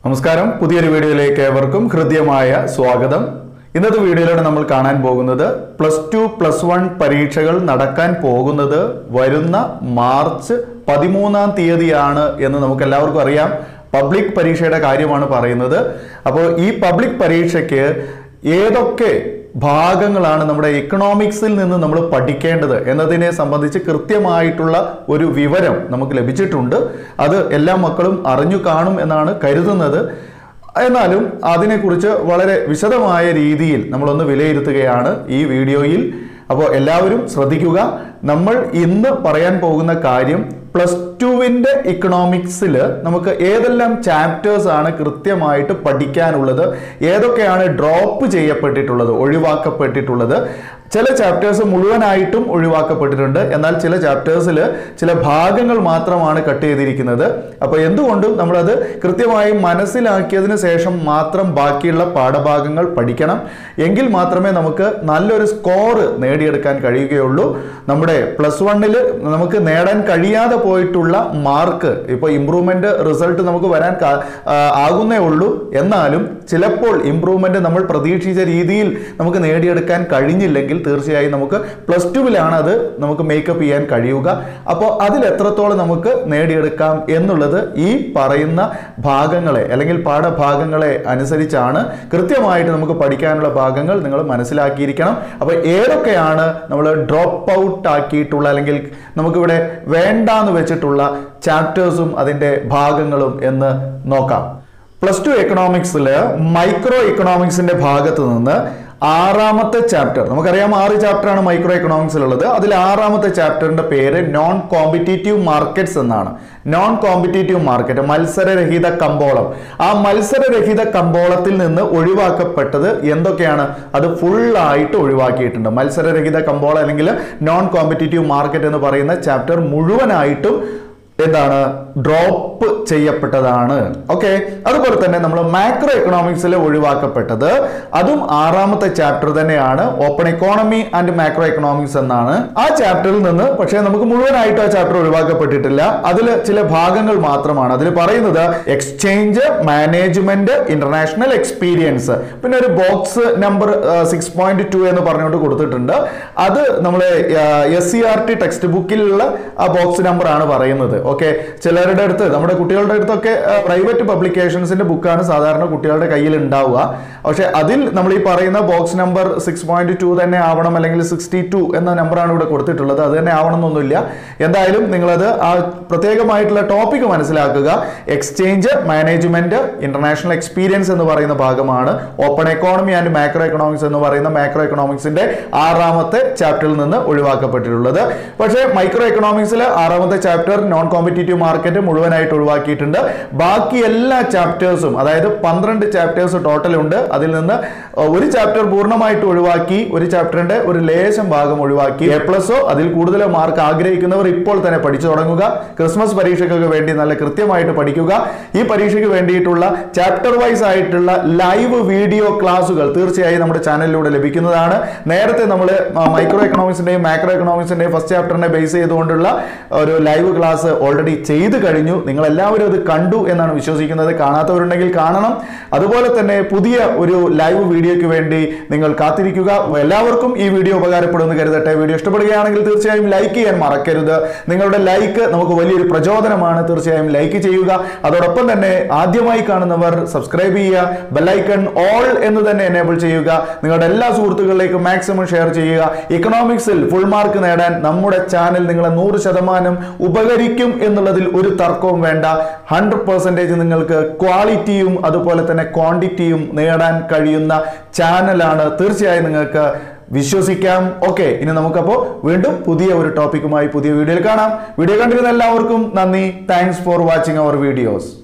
നമസ്കാരം പുതിയൊരു വീഡിയോയിലേക്ക് ഏവർക്കും ഹൃദ്യമായ സ്വാഗതം ഇന്നത്തെ വീഡിയോയിലൂടെ നമ്മൾ കാണാൻ പോകുന്നത് പ്ലസ് ടു പ്ലസ് വൺ പരീക്ഷകൾ നടക്കാൻ പോകുന്നത് വരുന്ന മാർച്ച് പതിമൂന്നാം തീയതിയാണ് എന്ന് നമുക്ക് എല്ലാവർക്കും അറിയാം പബ്ലിക് പരീക്ഷയുടെ കാര്യമാണ് പറയുന്നത് അപ്പോൾ ഈ പബ്ലിക് പരീക്ഷയ്ക്ക് ഏതൊക്കെ ഭാഗങ്ങളാണ് നമ്മുടെ എക്കണോമിക്സിൽ നിന്ന് നമ്മൾ പഠിക്കേണ്ടത് എന്നതിനെ സംബന്ധിച്ച് കൃത്യമായിട്ടുള്ള ഒരു വിവരം നമുക്ക് ലഭിച്ചിട്ടുണ്ട് അത് എല്ലാ മക്കളും അറിഞ്ഞു കാണും എന്നാണ് കരുതുന്നത് എന്നാലും അതിനെക്കുറിച്ച് വളരെ വിശദമായ രീതിയിൽ നമ്മളൊന്ന് വിലയിരുത്തുകയാണ് ഈ വീഡിയോയിൽ അപ്പോൾ എല്ലാവരും ശ്രദ്ധിക്കുക നമ്മൾ ഇന്ന് പറയാൻ പോകുന്ന കാര്യം പ്ലസ് ടുവിൻ്റെ ഇക്കണോമിക്സിൽ നമുക്ക് ഏതെല്ലാം ചാപ്റ്റേഴ്സ് ആണ് കൃത്യമായിട്ട് പഠിക്കാനുള്ളത് ഏതൊക്കെയാണ് ഡ്രോപ്പ് ചെയ്യപ്പെട്ടിട്ടുള്ളത് ഒഴിവാക്കപ്പെട്ടിട്ടുള്ളത് ചില ചാപ്റ്റേഴ്സ് മുഴുവനായിട്ടും ഒഴിവാക്കപ്പെട്ടിട്ടുണ്ട് എന്നാൽ ചില ചാപ്റ്റേഴ്സിൽ ചില ഭാഗങ്ങൾ മാത്രമാണ് കട്ട് ചെയ്തിരിക്കുന്നത് അപ്പോൾ എന്തുകൊണ്ടും നമ്മളത് കൃത്യമായി മനസ്സിലാക്കിയതിന് ശേഷം മാത്രം ബാക്കിയുള്ള പാഠഭാഗങ്ങൾ പഠിക്കണം എങ്കിൽ മാത്രമേ നമുക്ക് നല്ലൊരു സ്കോർ നേടിയെടുക്കാൻ കഴിയുകയുള്ളൂ നമ്മുടെ പ്ലസ് വണ്ണിൽ നമുക്ക് നേടാൻ കഴിയാതെ പോയിട്ടുള്ള മാർക്ക് ഇപ്പോൾ ഇമ്പ്രൂവ്മെന്റ് റിസൾട്ട് നമുക്ക് വരാൻ കാ- ആ, ആകുന്നേ ഉള്ളൂ എന്നാലും ചിലപ്പോൾ ഇമ്പ്രൂവ്മെന്റ് നമ്മൾ പ്രതീക്ഷിച്ച രീതിയിൽ നമുക്ക് നേടിയെടുക്കാൻ കഴിഞ്ഞില്ലെങ്കിൽ തീർച്ചയായും നമുക്ക് പ്ലസ് ടുവിലാണ് അത് നമുക്ക് മേക്കപ്പ് ചെയ്യാൻ കഴിയുക അപ്പോൾ അതിൽ എത്രത്തോളം നമുക്ക് നേടിയെടുക്കാം എന്നുള്ളത് ഈ പറയുന്ന ഭാഗങ്ങളെ അല്ലെങ്കിൽ പാഠഭാഗങ്ങളെ അനുസരിച്ചാണ് കൃത്യമായിട്ട് നമുക്ക് പഠിക്കാനുള്ള ഭാഗങ്ങൾ നിങ്ങൾ മനസ്സിലാക്കിയിരിക്കണം അപ്പോൾ ഏതൊക്കെയാണ് നമ്മൾ ഡ്രോപ്പ് ഔട്ട് ആക്കിയിട്ടുള്ള അല്ലെങ്കിൽ നമുക്കിവിടെ വേണ്ടാന്ന് വെച്ചിട്ടുള്ള ചാപ്റ്റേഴ്സും അതിൻ്റെ ഭാഗങ്ങളും എന്ന് നോക്കാം പ്ലസ് ടു എക്കണോമിക്സിൽ മൈക്രോ എക്കണോമിക്സിന്റെ ഭാഗത്ത് നിന്ന് ആറാമത്തെ ചാപ്റ്റർ നമുക്കറിയാം ആറ് ചാപ്റ്ററാണ് മൈക്രോ എക്കണോമിക്സിലുള്ളത് അതിൽ ആറാമത്തെ ചാപ്റ്ററിന്റെ പേര് നോൺ കോമ്പറ്റേറ്റീവ് മാർക്കറ്റ്സ് എന്നാണ് നോൺ കോമ്പറ്റേറ്റീവ് മാർക്കറ്റ് മത്സരരഹിത കമ്പോളം ആ മത്സരരഹിത കമ്പോളത്തിൽ നിന്ന് ഒഴിവാക്കപ്പെട്ടത് എന്തൊക്കെയാണ് അത് ഫുള്ളായിട്ട് ഒഴിവാക്കിയിട്ടുണ്ട് മത്സരരഹിത കമ്പോളം അല്ലെങ്കിൽ നോൺ കോമ്പറ്റേറ്റീവ് മാർക്കറ്റ് എന്ന് പറയുന്ന ചാപ്റ്റർ മുഴുവനായിട്ടും എന്താണ് ഡ്രോപ്പ് ചെയ്യപ്പെട്ടതാണ് ഓക്കെ അതുപോലെ തന്നെ നമ്മൾ മാക്രോ എക്കണോമിക്സിൽ ഒഴിവാക്കപ്പെട്ടത് അതും ആറാമത്തെ ചാപ്റ്റർ തന്നെയാണ് open economy and macro economics എന്നാണ് ആ ചാപ്റ്ററിൽ നിന്ന് പക്ഷേ നമുക്ക് മുഴുവനായിട്ട് ആ ചാപ്റ്റർ ഒഴിവാക്കപ്പെട്ടിട്ടില്ല അതിൽ ചില ഭാഗങ്ങൾ മാത്രമാണ് അതിൽ പറയുന്നത് എക്സ്ചേഞ്ച് മാനേജ്മെന്റ് ഇന്റർനാഷണൽ എക്സ്പീരിയൻസ് പിന്നെ ഒരു box number six point two എന്ന് പറഞ്ഞുകൊണ്ട് കൊടുത്തിട്ടുണ്ട് അത് നമ്മൾ S C R T text ബുക്കിലുള്ള ആ ബോക്സ് നമ്പർ ആണ് പറയുന്നത് ഓക്കെ ചിലരുടെ അടുത്ത് നമ്മുടെ കുട്ടികളുടെ അടുത്തൊക്കെ പ്രൈവറ്റ് പബ്ലിക്കേഷൻസിന്റെ ബുക്കാണ് സാധാരണ കുട്ടികളുടെ കയ്യിൽ ഉണ്ടാവുക പക്ഷെ അതിൽ നമ്മൾ ഈ പറയുന്ന box number six point two തന്നെ ആവണം അല്ലെങ്കിൽ സിക്സ്റ്റി ടു എന്ന നമ്പറാണ് ഇവിടെ കൊടുത്തിട്ടുള്ളത് അത് തന്നെ ആവണം എന്നൊന്നുമില്ല എന്തായാലും നിങ്ങളത് ആ പ്രത്യേകമായിട്ടുള്ള ടോപ്പിക് മനസ്സിലാക്കുക എക്സ്ചേഞ്ച് മാനേജ്മെന്റ് ഇന്റർനാഷണൽ എക്സ്പീരിയൻസ് എന്ന് പറയുന്ന ഭാഗമാണ് open economy and macro economics എന്ന് പറയുന്ന മാക്രോ എക്കണോമിക്സിന്റെ ആറാമത്തെ ചാപ്റ്ററിൽ നിന്ന് ഒഴിവാക്കപ്പെട്ടിട്ടുള്ളത് പക്ഷേ മൈക്രോ എക്കണോമിക്സിൽ ആറാമത്തെ ചാപ്റ്റർ നോൺ കോമ്പറ്റേറ്റീവ് മാർക്കറ്റ് മുഴുവനായിട്ട് ഒഴിവാക്കിയിട്ടുണ്ട് ബാക്കി എല്ലാ ചാപ്റ്റേഴ്സും അതായത് പന്ത്രണ്ട് ചാപ്റ്റേഴ്സ് ടോട്ടൽ ഉണ്ട് അതിൽ നിന്ന് ഒരു ചാപ്റ്റർ പൂർണ്ണമായിട്ട് ഒഴിവാക്കി ഒരു ചാപ്റ്ററിന്റെ ഒരു ലേശം ഭാഗം ഒഴിവാക്കി എ പ്ലസോ അതിൽ കൂടുതൽ മാർക്ക് ആഗ്രഹിക്കുന്നവർ ഇപ്പോൾ തന്നെ പഠിച്ചു തുടങ്ങുക ക്രിസ്മസ് പരീക്ഷയ്ക്കൊക്കെ വേണ്ടി നല്ല കൃത്യമായിട്ട് പഠിക്കുക ഈ പരീക്ഷയ്ക്ക് വേണ്ടിയിട്ടുള്ള ചാപ്റ്റർ വൈസ് ആയിട്ടുള്ള ലൈവ് വീഡിയോ ക്ലാസുകൾ തീർച്ചയായും നമ്മുടെ ചാനലിലൂടെ ലഭിക്കുന്നതാണ് നേരത്തെ നമ്മൾ മൈക്രോ എക്കണോമിക്സിന്റെയും മാക്രോ എക്കണോമിക്സിന്റെയും ഫസ്റ്റ് ചാപ്റ്ററിനെ ബേസ് ചെയ്തുകൊണ്ടുള്ള ഒരു ലൈവ് ക്ലാസ് ഓൾറെഡി ചെയ്തു കഴിഞ്ഞു നിങ്ങൾ എല്ലാവരും അത് കണ്ടു എന്നാണ് വിശ്വസിക്കുന്നത് കാണാത്തവരുണ്ടെങ്കിൽ കാണണം അതുപോലെ തന്നെ പുതിയ ഒരു ലൈവ് വീഡിയോയ്ക്ക് വേണ്ടി നിങ്ങൾ കാത്തിരിക്കുക എല്ലാവർക്കും ഈ വീഡിയോ ഉപകാരപ്പെടുമെന്ന് കരുതട്ടെ വീഡിയോ ഇഷ്ടപ്പെടുകയാണെങ്കിൽ തീർച്ചയായും ലൈക്ക് ചെയ്യാൻ മറക്കരുത് നിങ്ങളുടെ ലൈക്ക് നമുക്ക് വലിയൊരു പ്രചോദനമാണ് തീർച്ചയായും ലൈക്ക് ചെയ്യുക അതോടൊപ്പം തന്നെ ആദ്യമായി കാണുന്നവർ സബ്സ്ക്രൈബ് ചെയ്യുക ബെല്ലൈക്കൺ ഓൾ എന്ന് തന്നെ എനേബിൾ ചെയ്യുക നിങ്ങളുടെ എല്ലാ സുഹൃത്തുക്കളിലേക്കും മാക്സിമം ഷെയർ ചെയ്യുക ഇക്കണോമിക്സിൽ ഫുൾ മാർക്ക് നേടാൻ നമ്മുടെ ചാനൽ നിങ്ങളെ നൂറ് ശതമാനം ഉപകരിക്കും എന്നുള്ളതിൽ ഒരു തർക്കവും വേണ്ട ഹൺഡ്രഡ് പെർസെൻറ്റേജ് നിങ്ങൾക്ക് ക്വാളിറ്റിയും അതുപോലെ തന്നെ ക്വാണ്ടിറ്റിയും നേടാൻ കഴിയുന്ന ചാനലാണ് തീർച്ചയായും നിങ്ങൾക്ക് വിശ്വസിക്കാം ഓക്കെ ഇനി നമുക്കപ്പോൾ വീണ്ടും പുതിയ ഒരു ടോപ്പിക്കുമായി പുതിയ വീഡിയോയിൽ കാണാം വീഡിയോ കണ്ടിരുന്ന എല്ലാവർക്കും നന്ദി thanks for watching our videos